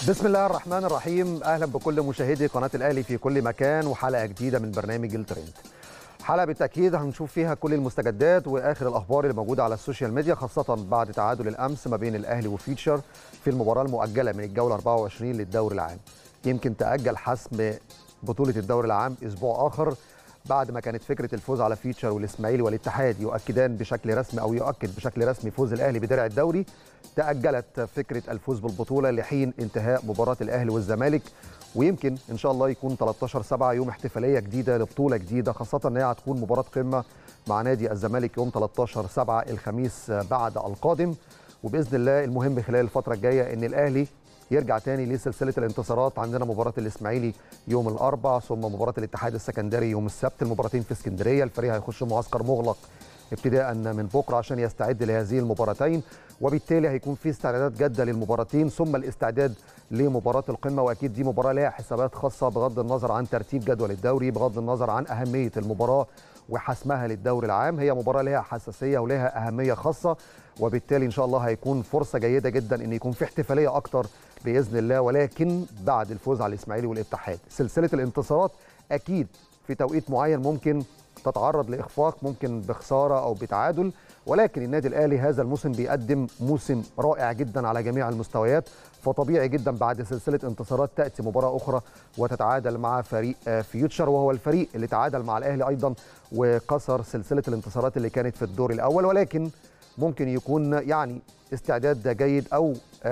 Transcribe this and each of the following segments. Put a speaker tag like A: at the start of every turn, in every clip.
A: بسم الله الرحمن الرحيم اهلا بكل مشاهدي قناه الاهلي في كل مكان وحلقه جديده من برنامج الترند حلقه بالتاكيد هنشوف فيها كل المستجدات واخر الاخبار اللي موجوده على السوشيال ميديا خاصه بعد تعادل الامس ما بين الاهلي وفيتشر في المباراه المؤجله من الجوله 24 للدوري العام يمكن تاجل حسم بطوله الدوري العام اسبوع اخر بعد ما كانت فكره الفوز على فيتشر والاسماعيلي والاتحاد يؤكدان بشكل رسمي او يؤكد بشكل رسمي فوز الاهلي بدرع الدوري تاجلت فكره الفوز بالبطوله لحين انتهاء مباراه الاهلي والزمالك ويمكن ان شاء الله يكون 13 7 يوم احتفاليه جديده لبطوله جديده خاصه ان هي هتكون مباراه قمه مع نادي الزمالك يوم 13 7 الخميس بعد القادم وباذن الله المهم خلال الفتره الجايه ان الاهلي يرجع تاني لسلسله الانتصارات عندنا مباراه الاسماعيلي يوم الاربعاء ثم مباراه الاتحاد السكندري يوم السبت المباراتين في اسكندريه الفريق هيخش معسكر مغلق ابتداء من بكره عشان يستعد لهذه المباراتين وبالتالي هيكون في استعدادات جاده للمباراتين ثم الاستعداد لمباراه القمه واكيد دي مباراه لها حسابات خاصه بغض النظر عن ترتيب جدول الدوري بغض النظر عن اهميه المباراه وحسمها للدوري العام هي مباراه لها حساسيه ولها اهميه خاصه وبالتالي ان شاء الله هيكون فرصه جيده جدا ان يكون في احتفاليه اكتر باذن الله ولكن بعد الفوز على الاسماعيلي والاتحاد سلسله الانتصارات اكيد في توقيت معين ممكن تتعرض لاخفاق ممكن بخساره او بتعادل ولكن النادي الاهلي هذا الموسم بيقدم موسم رائع جدا على جميع المستويات فطبيعي جدا بعد سلسله انتصارات تاتي مباراه اخرى وتتعادل مع فريق فيوتشر وهو الفريق اللي تعادل مع الاهلي ايضا وكسر سلسله الانتصارات اللي كانت في الدور الاول ولكن ممكن يكون يعني استعداد جيد او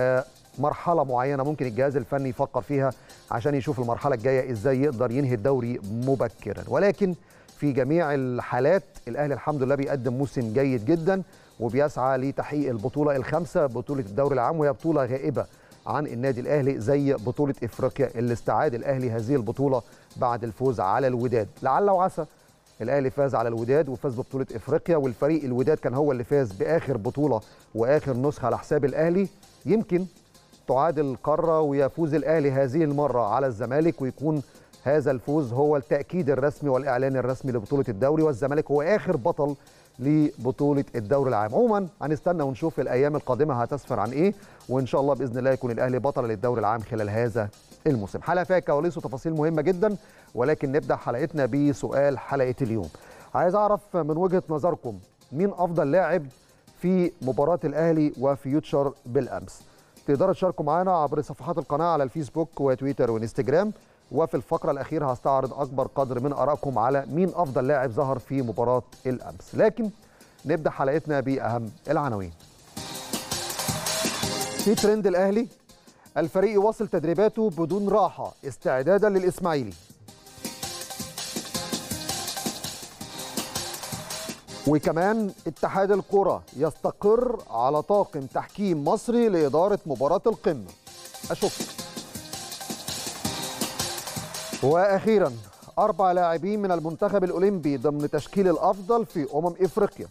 A: مرحله معينه ممكن الجهاز الفني يفكر فيها عشان يشوف المرحله الجايه ازاي يقدر ينهي الدوري مبكرا ولكن في جميع الحالات الاهلي الحمد لله بيقدم موسم جيد جدا وبيسعى لتحقيق البطوله الخامسه بطوله الدوري العام وهي بطوله غائبه عن النادي الاهلي زي بطوله افريقيا اللي استعاد الاهلي هذه البطوله بعد الفوز على الوداد لعل وعسى الاهلي فاز على الوداد وفاز ببطوله افريقيا والفريق الوداد كان هو اللي فاز باخر بطوله واخر نسخه على حساب الاهلي يمكن تعادل القاره ويفوز الاهلي هذه المره على الزمالك ويكون هذا الفوز هو التاكيد الرسمي والاعلان الرسمي لبطوله الدوري والزمالك هو اخر بطل لبطوله الدوري العام عموما هنستنى ونشوف الايام القادمه هتسفر عن ايه وان شاء الله باذن الله يكون الاهلي بطل للدوري العام خلال هذا الموسم حلقه فيها كواليس وتفاصيل مهمه جدا ولكن نبدا حلقتنا بسؤال حلقه اليوم عايز اعرف من وجهه نظركم مين افضل لاعب في مباراه الاهلي وفيوتشر بالامس تقدروا تشاركوا معنا عبر صفحات القناه على الفيسبوك وتويتر وانستجرام وفي الفقره الاخيره هستعرض اكبر قدر من ارائكم على مين افضل لاعب ظهر في مباراه الامس لكن نبدا حلقتنا باهم العناوين في ترند الاهلي الفريق يواصل تدريباته بدون راحه استعدادا للاسماعيلي وكمان اتحاد الكره يستقر على طاقم تحكيم مصري لاداره مباراه القمه اشوف واخيرا اربع لاعبين من المنتخب الاولمبي ضمن تشكيل الافضل في امم افريقيا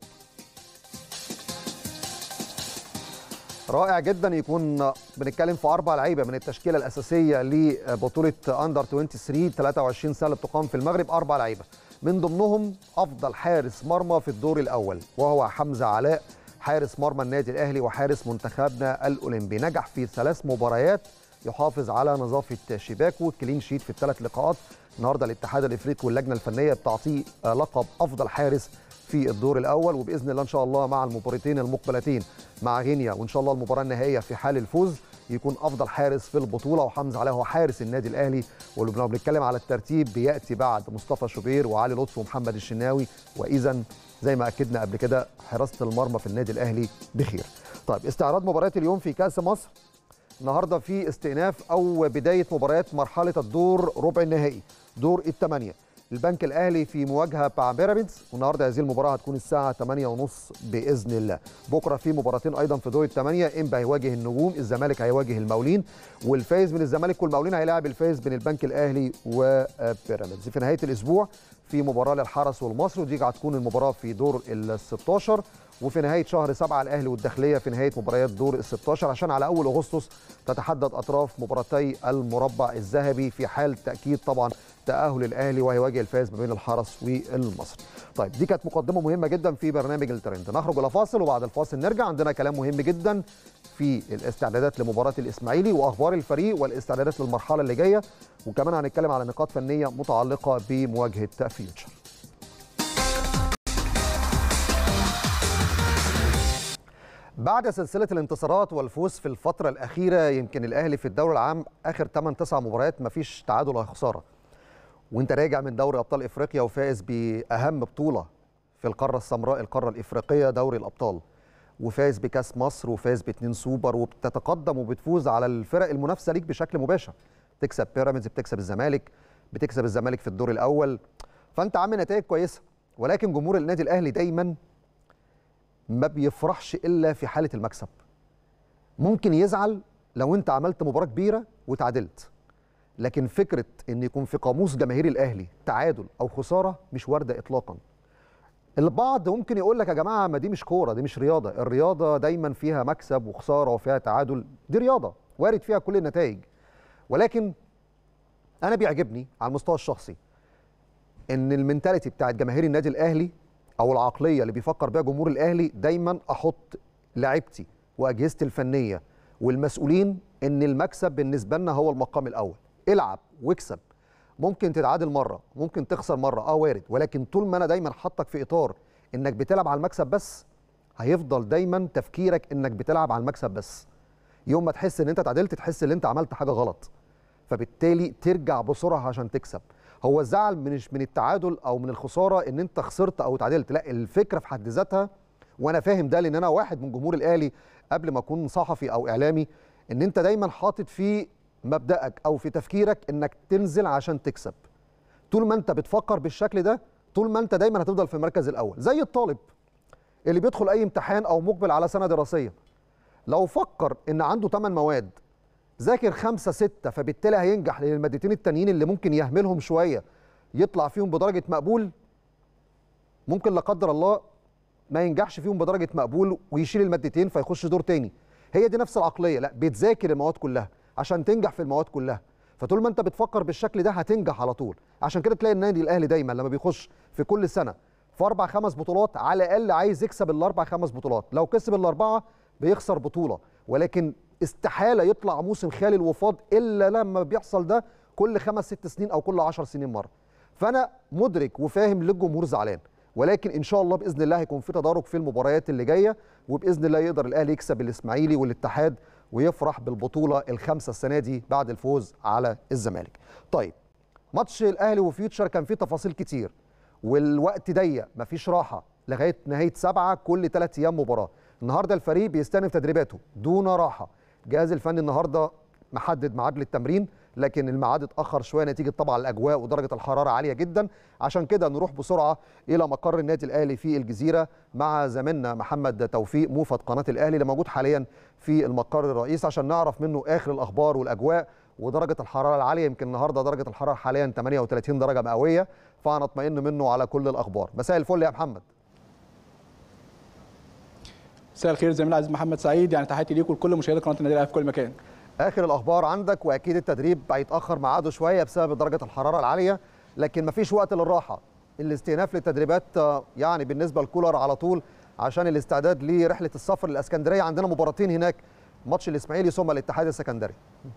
A: رائع جدا يكون بنتكلم في اربع لعيبه من التشكيله الاساسيه لبطوله اندر 23 23 سنه بتقام في المغرب اربع لعيبه من ضمنهم افضل حارس مرمى في الدور الاول وهو حمزه علاء حارس مرمى النادي الاهلي وحارس منتخبنا الاولمبي نجح في ثلاث مباريات يحافظ على نظافه شباكه كلين شيت في الثلاث لقاءات النهارده الاتحاد الافريقي واللجنه الفنيه بتعطيه لقب افضل حارس في الدور الاول وباذن الله ان شاء الله مع المباراتين المقبلتين مع غينيا وان شاء الله المباراه النهائيه في حال الفوز يكون افضل حارس في البطوله وحمزه علاء هو حارس النادي الاهلي ولو بنتكلم على الترتيب بياتي بعد مصطفى شوبير وعلي لطفي ومحمد الشناوي واذا زي ما اكدنا قبل كده حراسه المرمى في النادي الاهلي بخير. طيب استعراض مباريات اليوم في كاس مصر النهارده في استئناف او بدايه مباريات مرحله الدور ربع النهائي دور الثمانيه البنك الاهلي في مواجهه مع بيراميدز والنهارده هذه المباراه هتكون الساعه 8:30 باذن الله بكره في مباراتين ايضا في دور الثمانيه انبي هيواجه النجوم الزمالك هيواجه المقاولين والفايز من الزمالك والمقاولين هيلاعب الفايز بين البنك الاهلي وبيراميدز في نهايه الاسبوع في مباراه للحرس والمصري ودي هتكون المباراه في دور ال 16 وفي نهايه شهر 7 الاهلي والداخليه في نهايه مباريات دور ال 16 عشان على اول اغسطس تتحدد اطراف مباراتي المربع الذهبي في حال تاكيد طبعا تاهل الاهلي وهيواجه الفائز ما بين الحرس والمصري طيب دي كانت مقدمه مهمه جدا في برنامج الترند نخرج الى فاصل وبعد الفاصل نرجع عندنا كلام مهم جدا في الاستعدادات لمباراه الاسماعيلي واخبار الفريق والاستعدادات للمرحله اللي جايه وكمان هنتكلم على نقاط فنيه متعلقه بمواجهه فيوتشر بعد سلسله الانتصارات والفوز في الفتره الاخيره يمكن الاهلي في الدوري العام اخر 8 9 مباريات مفيش تعادل ولا خساره وانت راجع من دوري ابطال افريقيا وفائز باهم بطوله في القاره السمراء القاره الافريقيه دوري الابطال وفاز بكاس مصر وفاز باتنين سوبر وبتتقدم وبتفوز على الفرق المنافسه ليك بشكل مباشر تكسب بيراميدز بتكسب الزمالك بتكسب الزمالك في الدور الاول فانت عامل نتائج كويسه ولكن جمهور النادي الاهلي دايما ما بيفرحش الا في حاله المكسب ممكن يزعل لو انت عملت مباراه كبيره وتعادلت لكن فكره ان يكون في قاموس جماهير الاهلي تعادل او خساره مش وارده اطلاقا البعض ممكن يقول لك يا جماعه ما دي مش كوره دي مش رياضه الرياضه دايما فيها مكسب وخساره وفيها تعادل دي رياضه وارد فيها كل النتائج ولكن انا بيعجبني على المستوى الشخصي ان المنتاليتي بتاعت جماهير النادي الاهلي او العقليه اللي بيفكر بيها جمهور الاهلي دايما احط لعيبتي واجهزتي الفنيه والمسؤولين ان المكسب بالنسبه لنا هو المقام الاول العب واكسب ممكن تتعادل مره ممكن تخسر مره اه وارد ولكن طول ما انا دايما حاطك في اطار انك بتلعب على المكسب بس هيفضل دايما تفكيرك انك بتلعب على المكسب بس يوم ما تحس ان انت تعادلت تحس ان انت عملت حاجه غلط فبالتالي ترجع بسرعه عشان تكسب هو الزعل مش من التعادل او من الخساره ان انت خسرت او تعادلت لا الفكره في حد ذاتها وانا فاهم ده لان انا واحد من جمهور الاهلي قبل ما اكون صحفي او اعلامي ان انت دايما حاطط في مبدأك او في تفكيرك انك تنزل عشان تكسب طول ما انت بتفكر بالشكل ده طول ما انت دايما هتفضل في المركز الاول زي الطالب اللي بيدخل اي امتحان او مقبل على سنه دراسيه لو فكر ان عنده 8 مواد ذاكر خمسة ستة فبالتالي هينجح لان المادتين التانيين اللي ممكن يهملهم شويه يطلع فيهم بدرجه مقبول ممكن لا قدر الله ما ينجحش فيهم بدرجه مقبول ويشيل المادتين فيخش دور تاني هي دي نفس العقليه لا بتذاكر المواد كلها عشان تنجح في المواد كلها فطول ما انت بتفكر بالشكل ده هتنجح على طول عشان كده تلاقي النادي الاهلي دايما لما بيخش في كل سنه في اربع خمس بطولات على الاقل عايز يكسب الاربع خمس بطولات لو كسب الاربعه بيخسر بطوله ولكن استحاله يطلع موسم خالي الوفاض الا لما بيحصل ده كل خمس ست سنين او كل عشر سنين مره فانا مدرك وفاهم للجمهور زعلان ولكن ان شاء الله باذن الله هيكون في تدارك في المباريات اللي جايه وباذن الله يقدر الاهلي يكسب الاسماعيلي والاتحاد ويفرح بالبطوله الخامسه السنه دي بعد الفوز على الزمالك. طيب ماتش الاهلي وفيوتشر كان فيه تفاصيل كتير والوقت ضيق مفيش راحه لغايه نهايه سبعه كل ثلاث ايام مباراه. النهارده الفريق بيستأنف تدريباته دون راحه. الجهاز الفني النهارده محدد ميعاد للتمرين لكن الميعاد اتاخر شويه نتيجه طبعا الاجواء ودرجه الحراره عاليه جدا عشان كده نروح بسرعه الى مقر النادي الاهلي في الجزيره مع زميلنا محمد توفيق موفد قناه الاهلي اللي موجود حاليا في المقر الرئيسي عشان نعرف منه اخر الاخبار والاجواء ودرجه الحراره العاليه يمكن النهارده درجه الحراره حاليا 38 درجه مئويه فهنطمئن منه على كل الاخبار مساء الفل يا محمد
B: مساء الخير زميلي العزيز محمد سعيد يعني تحياتي ليكم ولكل مشاهدي قناه النادي الاهلي في كل مكان
A: اخر الاخبار عندك واكيد التدريب هيتاخر ميعاده شويه بسبب درجه الحراره العاليه لكن مفيش وقت للراحه الاستئناف للتدريبات يعني بالنسبه لكولر على طول عشان الاستعداد لرحله السفر للاسكندريه عندنا مباراتين هناك ماتش الاسماعيلي ثم الاتحاد السكندري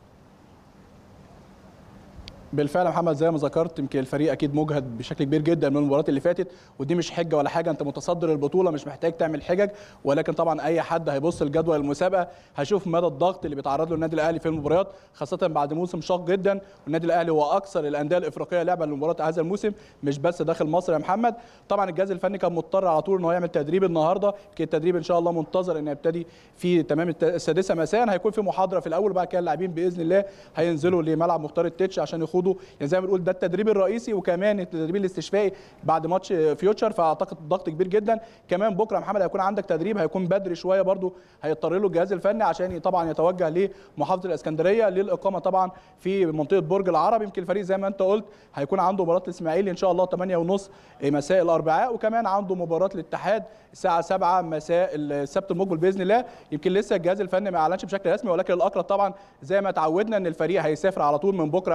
B: بالفعل يا محمد زي ما ذكرت يمكن الفريق اكيد مجهد بشكل كبير جدا من المباريات اللي فاتت ودي مش حجه ولا حاجه انت متصدر البطوله مش محتاج تعمل حجج ولكن طبعا اي حد هيبص لجدول المسابقه هيشوف مدى الضغط اللي بيتعرض له النادي الاهلي في المباريات خاصه بعد موسم شاق جدا والنادي الاهلي هو اكثر الانديه الافريقيه لعبا لمباريات هذا الموسم مش بس داخل مصر يا محمد طبعا الجهاز الفني كان مضطر على طول ان هو يعمل تدريب النهارده يمكن التدريب ان شاء الله منتظر ان يبتدي في تمام السادسه مساء هيكون في محاضره في الاول وبعد كده اللاعبين باذن الله هينزلوا لملعب مختار التتش عشان يخوضوا يعني زي ما بنقول ده التدريب الرئيسي وكمان التدريب الاستشفائي بعد ماتش فيوتشر فاعتقد ضغط كبير جدا كمان بكره محمد هيكون عندك تدريب هيكون بدري شويه برده هيضطر له الجهاز الفني عشان طبعا يتوجه لمحافظه الاسكندريه للاقامه طبعا في منطقه برج العرب يمكن الفريق زي ما انت قلت هيكون عنده مباراه الاسماعيلي ان شاء الله 8:30 مساء الاربعاء وكمان عنده مباراه الاتحاد الساعه 7 مساء السبت المقبل باذن الله يمكن لسه الجهاز الفني ما اعلنش بشكل رسمي ولكن الاقرب طبعا زي ما اتعودنا ان الفريق هيسافر على طول من بكره يا محمد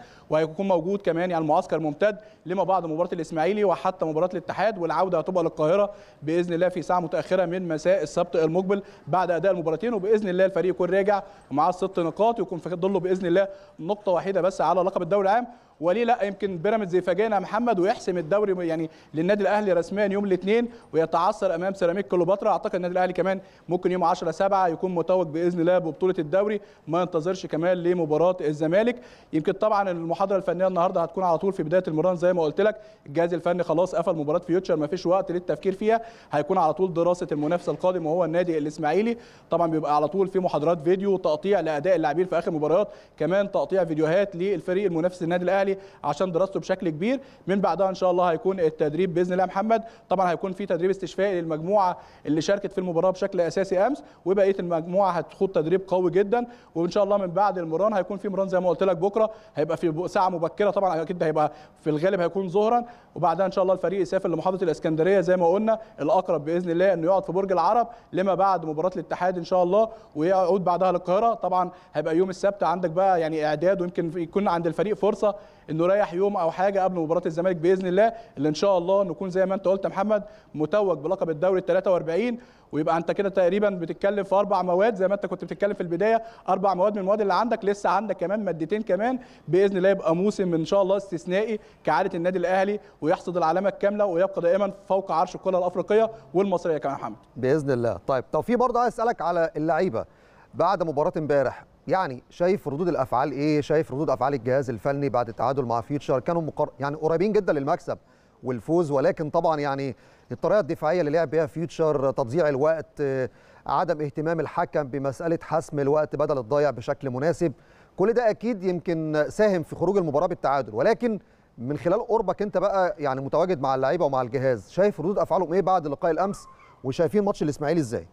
B: وهيكون موجود كمان يعني معسكر ممتد لما بعد مباراه الاسماعيلي وحتى مباراه الاتحاد والعوده هتبقى للقاهره باذن الله في ساعه متاخره من مساء السبت المقبل بعد اداء المباراتين وباذن الله الفريق يكون راجع ومعاه ست نقاط ويكون في ظله باذن الله نقطه وحيده بس على لقب الدوري العام وليه لا يمكن بيراميدز يفاجئنا محمد ويحسم الدوري يعني للنادي الاهلي رسميا يوم الاثنين ويتعثر امام سيراميك كليوباترا اعتقد النادي الاهلي كمان ممكن يوم 10 7 يكون متوج باذن الله ببطوله الدوري ما ينتظرش كمان لمباراه الزمالك يمكن طبعا المحاضره الفنيه النهارده هتكون على طول في بدايه المران زي ما قلت لك الجهاز الفني خلاص قفل مباراه فيوتشر ما فيش وقت للتفكير فيها هيكون على طول دراسه المنافس القادم وهو النادي الاسماعيلي طبعا بيبقى على طول في محاضرات فيديو تقطيع لاداء اللاعبين في اخر مباريات كمان تقطيع فيديوهات للفريق المنافس النادي الاهلي عشان دراسته بشكل كبير من بعدها ان شاء الله هيكون التدريب باذن الله محمد طبعا هيكون في تدريب استشفائي للمجموعه اللي شاركت في المباراه بشكل اساسي امس وبقيه المجموعه هتخوض تدريب قوي جدا وان شاء الله من بعد المران هيكون في مران زي ما قلت لك بكره هيبقى في ساعه مبكره طبعا اكيد هيبقى في الغالب هيكون ظهرا وبعدها ان شاء الله الفريق يسافر لمحافظه الاسكندريه زي ما قلنا الاقرب باذن الله انه يقعد في برج العرب لما بعد مباراه الاتحاد ان شاء الله ويعود بعدها للقاهره طبعا هيبقى يوم السبت عندك بقى يعني اعداد ويمكن يكون عند الفريق فرصه انه يريح يوم او حاجه قبل مباراه الزمالك باذن الله اللي ان شاء الله نكون زي ما انت قلت يا محمد متوج بلقب الدوري ال 43 ويبقى انت كده تقريبا بتتكلم في اربع مواد زي ما انت كنت بتتكلم في البدايه اربع مواد من المواد اللي عندك لسه عندك كمان مادتين كمان باذن الله يبقى موسم ان شاء الله استثنائي كعاده النادي الاهلي ويحصد العلامه الكامله ويبقى دائما فوق عرش الكره الافريقيه والمصريه كمان محمد
A: باذن الله طيب توفيق برضه عايز اسالك على اللعيبه بعد مباراه امبارح يعني شايف ردود الافعال ايه شايف ردود افعال الجهاز الفني بعد التعادل مع فيوتشر كانوا مقر... يعني قريبين جدا للمكسب والفوز ولكن طبعا يعني الطريقه الدفاعيه اللي لعب بيها فيوتشر تضييع الوقت عدم اهتمام الحكم بمساله حسم الوقت بدل الضايع بشكل مناسب كل ده اكيد يمكن ساهم في خروج المباراه بالتعادل ولكن من خلال قربك انت بقى يعني متواجد مع اللعيبه ومع الجهاز شايف ردود افعالهم ايه بعد لقاء الامس وشايفين ماتش الاسماعيلي ازاي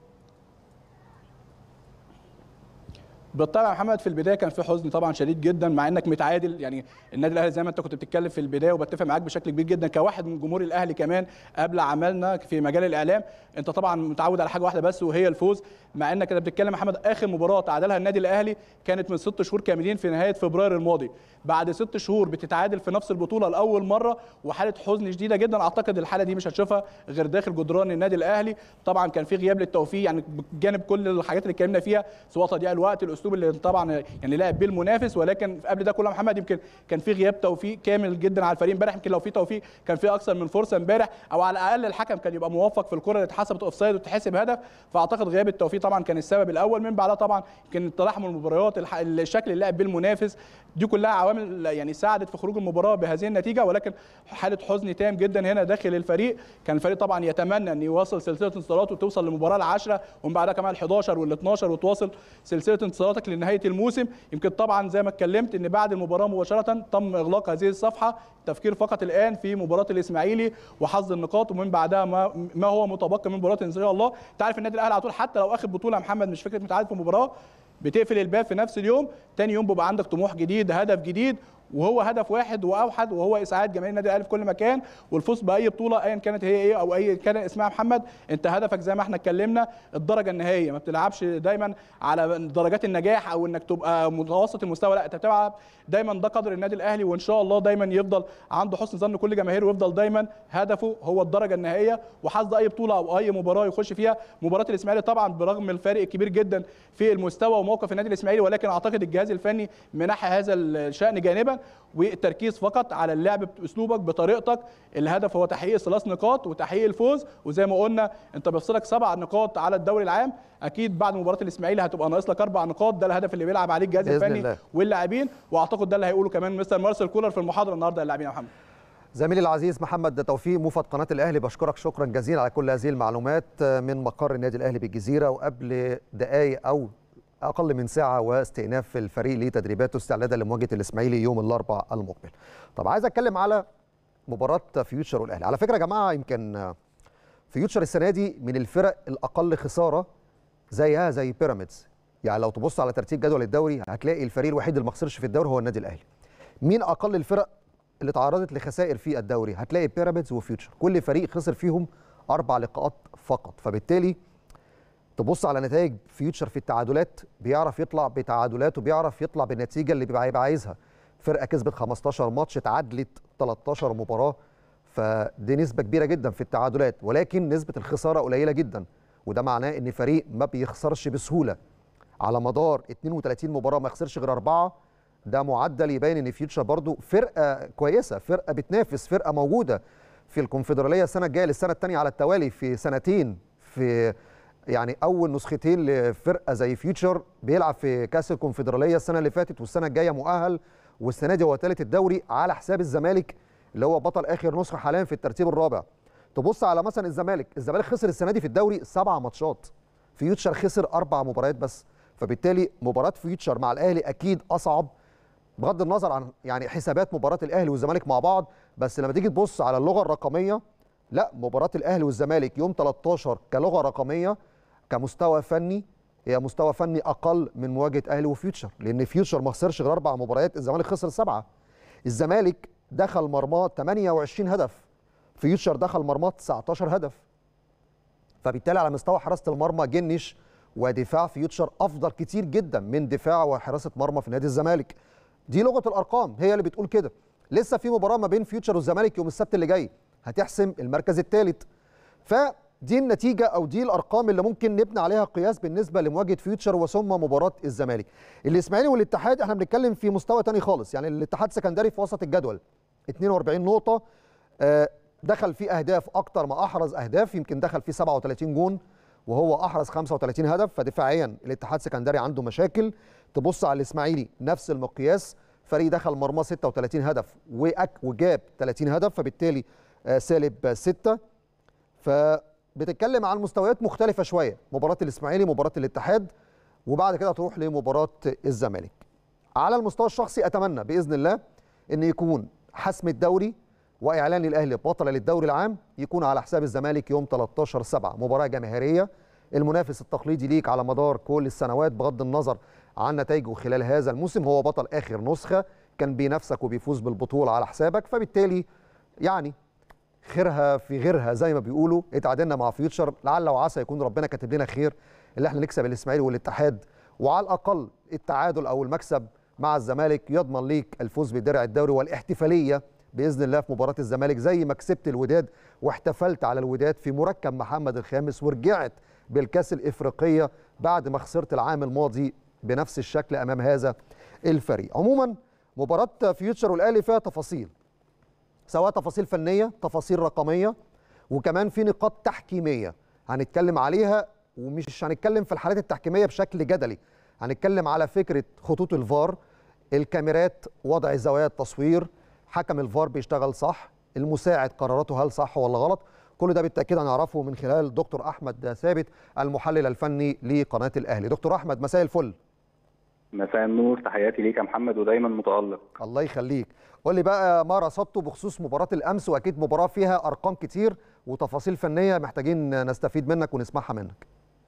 B: بالطبع يا محمد في البدايه كان في حزن طبعا شديد جدا مع انك متعادل يعني النادي الاهلي زي ما انت كنت بتتكلم في البدايه وبتفق معاك بشكل كبير جدا كواحد من جمهور الاهلي كمان قبل عملنا في مجال الاعلام انت طبعا متعود على حاجه واحده بس وهي الفوز مع انك كده بتتكلم يا محمد اخر مباراه تعادلها النادي الاهلي كانت من ست شهور كاملين في نهايه فبراير الماضي بعد ست شهور بتتعادل في نفس البطوله لاول مره وحاله حزن شديده جدا اعتقد الحاله دي مش هتشوفها غير داخل جدران النادي الاهلي طبعا كان في غياب للتوفيق يعني بجانب كل الحاجات اللي اتكلمنا فيها سواء تضييع الوقت الاسلوب اللي طبعا يعني لعب بيه المنافس ولكن قبل ده كله محمد يمكن كان في غياب توفيق كامل جدا على الفريق امبارح يمكن لو في توفيق كان في اكثر من فرصه امبارح او على الاقل الحكم كان يبقى موفق في الكره اللي اتحسبت اوف سايد وتحسب هدف فاعتقد غياب التوفيق طبعا كان السبب الاول من بعدها طبعا يمكن تلاحم المباريات الشكل اللي لعب بيه المنافس دي كلها عوامل يعني ساعدت في خروج المباراه بهذه النتيجه ولكن حاله حزن تام جدا هنا داخل الفريق كان الفريق طبعا يتمنى ان يواصل سلسله انتصارات وتوصل للمباراه العاشره ومن بعدها كمان ال11 وال12 وتواصل سلسله انتصاراتك لنهايه الموسم يمكن طبعا زي ما اتكلمت ان بعد المباراه مباشره تم اغلاق هذه الصفحه التفكير فقط الان في مباراه الاسماعيلي وحظ النقاط ومن بعدها ما, ما هو متبقي من مباراه ان شاء الله انت عارف النادي الاهلي على طول حتى لو اخذ بطوله محمد مش فكره متعادل في مباراه بتقفل الباب في نفس اليوم تاني يوم بيبقى عندك طموح جديد هدف جديد وهو هدف واحد واوحد وهو اسعاد جماهير النادي الاهلي في كل مكان والفوز باي بطوله ايا كانت هي ايه او اي كان اسمها محمد انت هدفك زي ما احنا اتكلمنا الدرجه النهائيه ما بتلعبش دايما على درجات النجاح او انك تبقى متوسط المستوى لا انت بتلعب دايما ده قدر النادي الاهلي وان شاء الله دايما يفضل عنده حسن ظن كل جماهيره ويفضل دايما هدفه هو الدرجه النهائيه وحظ اي بطوله او اي مباراه يخش فيها مباراه الاسماعيلي طبعا برغم الفارق الكبير جدا في المستوى وموقف النادي الاسماعيلي ولكن اعتقد الجهاز الفني منح هذا الشان جانبا والتركيز فقط على اللعب باسلوبك بطريقتك الهدف هو تحقيق ثلاث نقاط وتحقيق الفوز وزي ما قلنا انت بيفصلك سبع نقاط على الدوري العام اكيد بعد مباراه الاسماعيلي هتبقى ناقص لك اربع نقاط ده الهدف اللي بيلعب عليه الجهاز الفني واللاعبين واعتقد ده اللي هيقوله كمان مستر مارسيل كولر في المحاضره النهارده للاعبين يا محمد
A: زميلي العزيز محمد توفيق موفد قناه الاهلي بشكرك شكرا جزيلا على كل هذه المعلومات من مقر النادي الاهلي بالجزيره وقبل دقائق او اقل من ساعه واستئناف الفريق لتدريباته استعدادا لمواجهه الاسماعيلي يوم الاربعاء المقبل. طب عايز اتكلم على مباراه فيوتشر والاهلي، على فكره يا جماعه يمكن فيوتشر السنه دي من الفرق الاقل خساره زيها زي بيراميدز. يعني لو تبص على ترتيب جدول الدوري هتلاقي الفريق الوحيد اللي ما خسرش في الدوري هو النادي الاهلي. مين اقل الفرق اللي تعرضت لخسائر في الدوري؟ هتلاقي بيراميدز وفيوتشر، كل فريق خسر فيهم اربع لقاءات فقط، فبالتالي تبص على نتائج فيوتشر في التعادلات بيعرف يطلع بتعادلات وبيعرف يطلع بالنتيجه اللي بيبقى عايزها فرقه كسبت 15 ماتش اتعادلت 13 مباراه فدي نسبه كبيره جدا في التعادلات ولكن نسبه الخساره قليله جدا وده معناه ان فريق ما بيخسرش بسهوله على مدار 32 مباراه ما يخسرش غير اربعه ده معدل يبين ان فيوتشر برضو فرقه كويسه فرقه بتنافس فرقه موجوده في الكونفدراليه السنه الجايه للسنه الثانيه على التوالي في سنتين في يعني اول نسختين لفرقه زي فيوتشر بيلعب في كاس الكونفدراليه السنه اللي فاتت والسنه الجايه مؤهل والسنه دي هو ثالث الدوري على حساب الزمالك اللي هو بطل اخر نسخه حاليا في الترتيب الرابع تبص على مثلا الزمالك الزمالك خسر السنه دي في الدوري سبع ماتشات فيوتشر خسر اربع مباريات بس فبالتالي مباراه فيوتشر مع الاهلي اكيد اصعب بغض النظر عن يعني حسابات مباراه الاهلي والزمالك مع بعض بس لما تيجي تبص على اللغه الرقميه لا مباراه الاهلي والزمالك يوم 13 كلغه رقميه كمستوى فني هي مستوى فني اقل من مواجهه اهلي وفيوتشر لان فيوتشر ما خسرش غير اربع مباريات الزمالك خسر سبعه الزمالك دخل مرماه 28 هدف فيوتشر دخل مرماه 19 هدف فبالتالي على مستوى حراسه المرمى جنش ودفاع فيوتشر افضل كتير جدا من دفاع وحراسه مرمى في نادي الزمالك دي لغه الارقام هي اللي بتقول كده لسه في مباراه ما بين فيوتشر والزمالك يوم السبت اللي جاي هتحسم المركز الثالث فدي النتيجه او دي الارقام اللي ممكن نبني عليها قياس بالنسبه لمواجهه فيوتشر وثم مباراه الزمالك الاسماعيلي والاتحاد احنا بنتكلم في مستوى تاني خالص يعني الاتحاد سكندري في وسط الجدول 42 نقطه دخل فيه اهداف اكتر ما احرز اهداف يمكن دخل فيه 37 جون وهو احرز 35 هدف فدفاعيا الاتحاد سكندري عنده مشاكل تبص على الاسماعيلي نفس المقياس فريق دخل مرمى 36 هدف وجاب 30 هدف فبالتالي سالب 6 فبتتكلم عن مستويات مختلفة شوية مباراة الإسماعيلي مباراة الاتحاد وبعد كده تروح لمباراة الزمالك على المستوى الشخصي أتمنى بإذن الله أن يكون حسم الدوري وإعلان الأهلي بطل للدوري العام يكون على حساب الزمالك يوم 13 7 مباراة جماهيرية المنافس التقليدي ليك على مدار كل السنوات بغض النظر عن نتائجه خلال هذا الموسم هو بطل آخر نسخة كان بينافسك وبيفوز بالبطولة على حسابك فبالتالي يعني خيرها في غيرها زي ما بيقولوا اتعادلنا مع فيوتشر لعل وعسى يكون ربنا كاتب لنا خير اللي احنا نكسب الاسماعيلي والاتحاد وعلى الاقل التعادل او المكسب مع الزمالك يضمن ليك الفوز بدرع الدوري والاحتفاليه باذن الله في مباراه الزمالك زي ما كسبت الوداد واحتفلت على الوداد في مركب محمد الخامس ورجعت بالكاس الافريقيه بعد ما خسرت العام الماضي بنفس الشكل امام هذا الفريق عموما مباراه فيوتشر والاهلي فيها تفاصيل سواء تفاصيل فنيه تفاصيل رقميه وكمان في نقاط تحكيميه هنتكلم عليها ومش هنتكلم في الحالات التحكيميه بشكل جدلي هنتكلم على فكره خطوط الفار الكاميرات وضع زوايا التصوير حكم الفار بيشتغل صح المساعد قراراته هل صح ولا غلط كل ده بالتاكيد هنعرفه من خلال دكتور احمد ثابت المحلل الفني لقناه الاهلي دكتور احمد مساء الفل
C: مساء النور تحياتي ليك يا محمد ودايما متالق
A: الله يخليك قول لي بقى ما رصدته بخصوص مباراه الامس واكيد مباراه فيها ارقام كتير وتفاصيل فنيه محتاجين نستفيد منك ونسمعها منك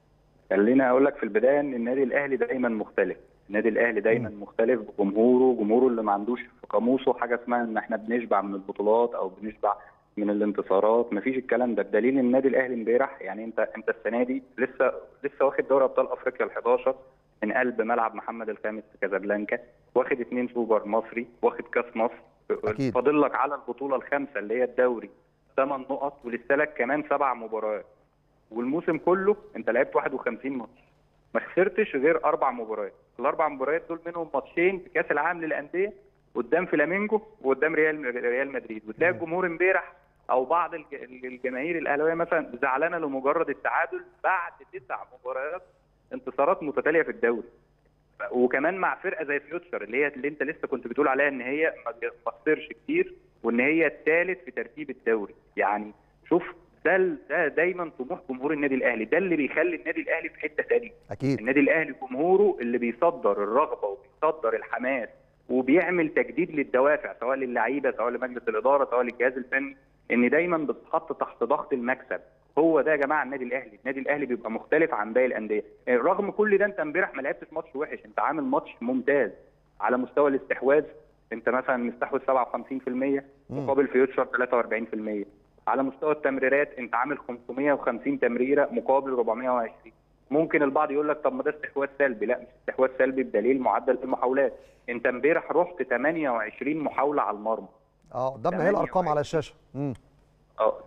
C: خليني اقول لك في البدايه ان النادي الاهلي دايما مختلف النادي الاهلي دايما م. مختلف بجمهوره جمهوره اللي ما عندوش في قاموسه حاجه اسمها ان احنا بنشبع من البطولات او بنشبع من الانتصارات مفيش الكلام ده بدليل النادي الاهلي امبارح يعني انت انت السنه دي لسه لسه واخد دوري ابطال افريقيا ال11 من قلب ملعب محمد الخامس في كازابلانكا واخد اثنين سوبر مصري واخد كاس مصر
A: أكيد.
C: فاضل لك على البطوله الخامسه اللي هي الدوري ثمان نقط ولسه لك كمان سبع مباريات والموسم كله انت لعبت 51 ماتش ما خسرتش غير اربع مباريات الاربع مباريات دول منهم ماتشين في كاس العالم للانديه قدام فلامينجو وقدام ريال ريال مدريد وتلاقي الجمهور امبارح او بعض الجماهير الاهلاويه مثلا زعلانه لمجرد التعادل بعد تسع مباريات انتصارات متتاليه في الدوري وكمان مع فرقه زي فيوتشر اللي هي اللي انت لسه كنت بتقول عليها ان هي ما خسرش كتير وان هي الثالث في ترتيب الدوري يعني شوف ده ده دايما طموح جمهور النادي الاهلي ده اللي بيخلي النادي الاهلي في حته ثانيه
A: اكيد
C: النادي الاهلي جمهوره اللي بيصدر الرغبه وبيصدر الحماس وبيعمل تجديد للدوافع سواء للعيبه سواء لمجلس الاداره سواء للجهاز الفني ان دايما بتتحط تحت ضغط المكسب هو ده يا جماعه النادي الاهلي النادي الاهلي بيبقى مختلف عن باقي الانديه رغم كل ده انت امبارح ما لعبتش ماتش وحش انت عامل ماتش ممتاز على مستوى الاستحواذ انت مثلا مستحوذ 57% مقابل فيوتشر 43% على مستوى التمريرات انت عامل 550 تمريره مقابل 420 ممكن البعض يقول لك طب ما ده استحواذ سلبي لا مش استحواذ سلبي بدليل معدل المحاولات انت امبارح رحت 28 محاوله على المرمى
A: اه قدامنا اهي الارقام على الشاشه امم
C: اه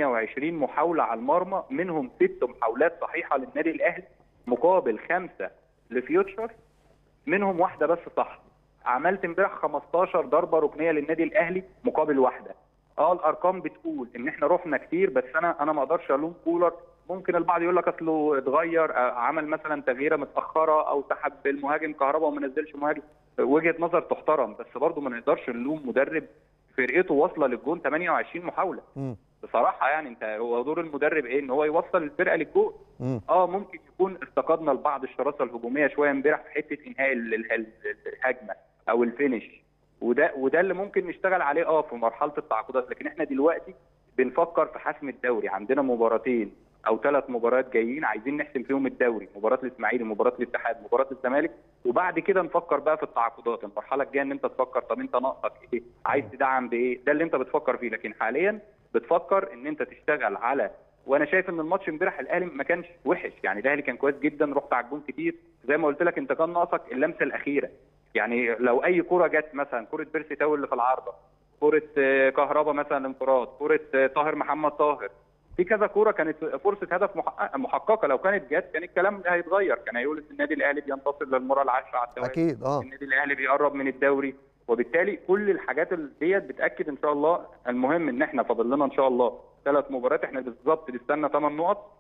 C: 28 محاوله على المرمى منهم ست محاولات صحيحه للنادي الاهلي مقابل خمسه لفيوتشر منهم واحده بس صح عملت امبارح 15 ضربه ركنيه للنادي الاهلي مقابل واحده اه الارقام بتقول ان احنا رحنا كتير بس انا انا ما اقدرش الوم كولر ممكن البعض يقول لك اصله اتغير آه، عمل مثلا تغييره متاخره او سحب المهاجم كهرباء وما نزلش مهاجم وجهه نظر تحترم بس برضه ما نقدرش نلوم مدرب فرقته واصله للجون 28 محاوله
A: امم
C: بصراحه يعني انت هو دور المدرب ايه ان هو يوصل الفرقه للجول
A: امم
C: اه ممكن يكون افتقدنا لبعض الشراسه الهجوميه شويه امبارح في حته انهاء ال- ال- ال- الهجمه او الفينش وده وده اللي ممكن نشتغل عليه اه في مرحله التعاقدات لكن احنا دلوقتي بنفكر في حسم الدوري عندنا مباراتين او ثلاث مباريات جايين عايزين نحسم فيهم الدوري مباراه الاسماعيلي مباراه الاتحاد مباراه الزمالك وبعد كده نفكر بقى في التعاقدات المرحله الجايه ان انت تفكر طب انت ناقصك ايه عايز تدعم بايه ده اللي انت بتفكر فيه لكن حاليا بتفكر ان انت تشتغل على وانا شايف ان الماتش امبارح الاهلي ما كانش وحش يعني الاهلي كان كويس جدا رحت على الجون كتير زي ما قلت لك انت كان ناقصك اللمسه الاخيره يعني لو اي كره جت مثلا كره بيرسي تاو اللي في العارضه كره آه، كهربا مثلا انفراد كره آه، طاهر محمد طاهر في كذا كوره كانت فرصه هدف محقق- محققه لو كانت جت كان الكلام ده هيتغير كان هيقول ان النادي الاهلي بينتصر للمره العاشره على التوالي
A: اكيد اه
C: النادي الاهلي بيقرب من الدوري وبالتالي كل الحاجات اللي ديت بتاكد ان شاء الله المهم ان احنا فاضل لنا ان شاء الله ثلاث مباريات احنا بالظبط لسه 8 نقط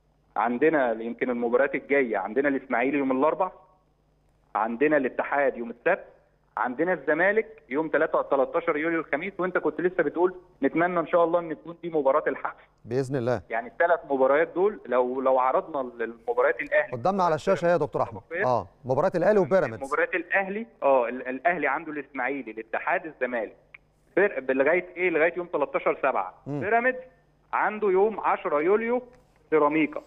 C: عندنا يمكن المباريات الجايه عندنا الاسماعيلي يوم الاربع عندنا الاتحاد يوم السبت عندنا الزمالك يوم 3 13 يوليو الخميس وانت كنت لسه بتقول نتمنى ان شاء الله ان تكون دي مباراه الحسم
A: باذن الله
C: يعني الثلاث مباريات دول لو لو عرضنا المباريات الاهلي
A: قدامنا على الشاشه يا دكتور احمد اه مباراه الاهلي وبيراميدز
C: مباريات الاهلي اه ال- الاهلي عنده الاسماعيلي الاتحاد الزمالك فرق لغايه ايه لغايه يوم 13 7
A: مم.
C: بيراميدز عنده يوم 10 يوليو سيراميكا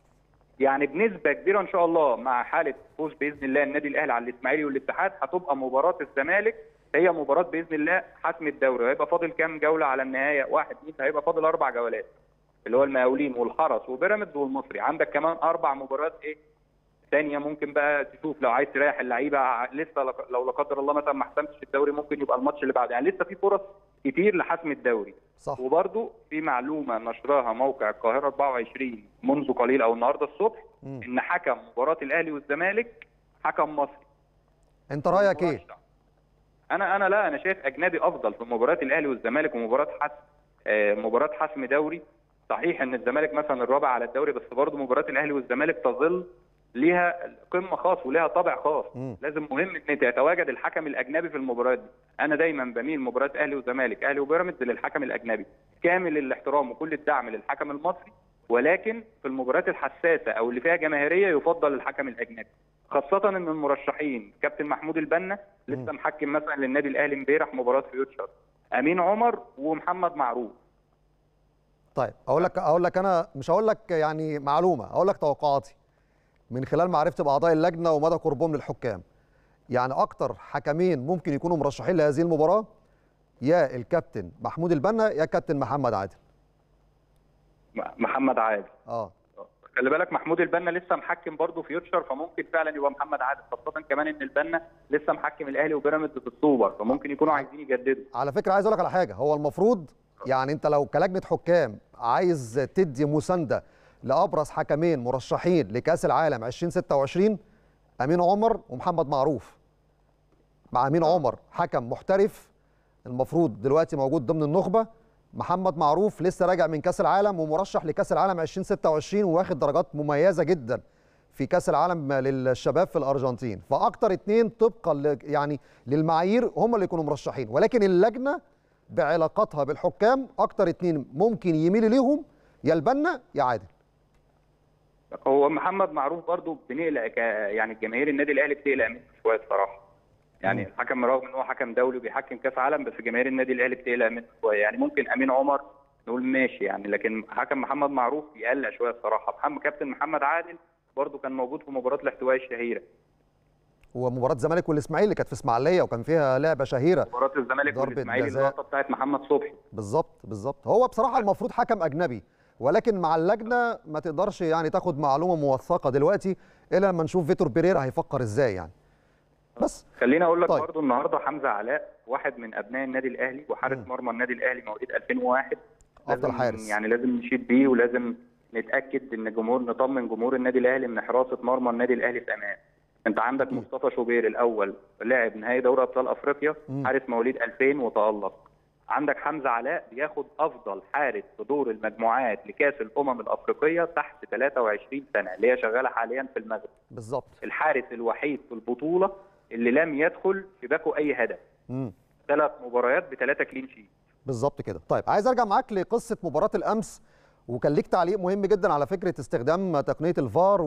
C: يعني بنسبه كبيره ان شاء الله مع حاله فوز باذن الله النادي الاهلي على الاسماعيلي والاتحاد هتبقى مباراه الزمالك هي مباراه باذن الله حسم الدوري وهيبقى فاضل كام جوله على النهايه واحد اثنين هيبقى فاضل اربع جولات اللي هو المقاولين والحرس وبيراميدز والمصري عندك كمان اربع مباريات ايه ثانيه ممكن بقى تشوف لو عايز تريح اللعيبه ع- لسه لق- لو لا قدر الله مثلا ما حسمتش الدوري ممكن يبقى الماتش اللي بعده يعني لسه في فرص كتير لحسم الدوري
A: صح
C: وبرده في معلومه نشرها موقع القاهره 24 منذ قليل او النهارده الصبح
A: مم.
C: ان حكم مباراه الاهلي والزمالك حكم مصري
A: انت رايك ايه
C: مرشح. انا انا لا انا شايف اجنبي افضل في مباراه الاهلي والزمالك ومباراه حسم آه، مباراه حسم دوري صحيح ان الزمالك مثلا الرابع على الدوري بس برضه مباراه الاهلي والزمالك تظل ليها قمه خاص وليها طابع خاص
A: مم.
C: لازم مهم ان يتواجد الحكم الاجنبي في المباريات دي انا دايما بميل مباراه اهلي وزمالك اهلي وبيراميدز للحكم الاجنبي كامل الاحترام وكل الدعم للحكم المصري ولكن في المباريات الحساسه او اللي فيها جماهيريه يفضل الحكم الاجنبي خاصه ان المرشحين كابتن محمود البنا لسه محكم مثلا للنادي الاهلي امبارح مباراه فيوتشر امين عمر ومحمد معروف
A: طيب اقول لك اقول لك انا مش هقول لك يعني معلومه اقول لك توقعاتي من خلال معرفتي باعضاء اللجنه ومدى قربهم للحكام يعني اكتر حكمين ممكن يكونوا مرشحين لهذه المباراه يا الكابتن محمود البنا يا كابتن محمد عادل
C: م- محمد عادل
A: اه
C: خلي بالك محمود البنا لسه محكم برضه فيوتشر فممكن فعلا يبقى محمد عادل خاصه كمان ان البنا لسه محكم الاهلي وبيراميدز في السوبر فممكن يكونوا عايزين يجددوا
A: على فكره عايز اقول لك على حاجه هو المفروض يعني انت لو كلجنه حكام عايز تدي مسانده لابرز حكمين مرشحين لكاس العالم 2026 امين عمر ومحمد معروف مع امين عمر حكم محترف المفروض دلوقتي موجود ضمن النخبه محمد معروف لسه راجع من كاس العالم ومرشح لكاس العالم 2026 وواخد درجات مميزه جدا في كاس العالم للشباب في الارجنتين فاكتر اتنين طبقا ل- يعني للمعايير هم اللي يكونوا مرشحين ولكن اللجنه بعلاقاتها بالحكام اكتر اتنين ممكن يميل ليهم يا البنا يا عادل
C: هو محمد معروف برضه بنقلق ك- يعني جماهير النادي الاهلي بتقلق منه شويه بصراحه يعني الحكم رغم ان هو حكم دولي وبيحكم كاس عالم بس جماهير النادي الاهلي بتقلق منه شويه يعني ممكن امين عمر نقول ماشي يعني لكن حكم محمد معروف يقلق شويه الصراحه محمد كابتن محمد عادل برضه كان موجود في مباراه الاحتواء الشهيره
A: ومباراه الزمالك والاسماعيلي اللي كانت في اسماعيليه وكان فيها لعبه شهيره
C: مباراه الزمالك
A: ضربة
C: والاسماعيلي
A: جزاء.
C: اللقطه بتاعت محمد صبحي
A: بالظبط بالظبط هو بصراحه المفروض حكم اجنبي ولكن مع اللجنه ما تقدرش يعني تاخد معلومه موثقه دلوقتي الا لما نشوف فيتور بيريرا هيفكر ازاي يعني بس
C: خليني اقول لك
A: طيب.
C: طيب. برضو النهارده حمزه علاء واحد من ابناء النادي الاهلي وحارس
A: مم.
C: مرمى النادي الاهلي مواليد 2001
A: افضل
C: لازم-
A: حارس
C: يعني لازم نشيد بيه ولازم نتاكد ان جمهور نطمن جمهور النادي الاهلي ان حراسه مرمى النادي الاهلي في امان انت عندك
A: مم.
C: مصطفى شوبير الاول لاعب نهائي دوري ابطال افريقيا
A: مم.
C: حارس مواليد 2000 وتالق عندك حمزه علاء بياخد افضل حارس في دور المجموعات لكاس الامم الافريقيه تحت 23 سنه اللي هي شغاله حاليا في المغرب
A: بالظبط
C: الحارس الوحيد في البطوله اللي لم يدخل في باكو اي هدف
A: مم.
C: ثلاث مباريات بثلاثه كلين شيت
A: بالظبط كده طيب عايز ارجع معاك لقصه مباراه الامس وكان ليك تعليق مهم جدا على فكره استخدام تقنيه الفار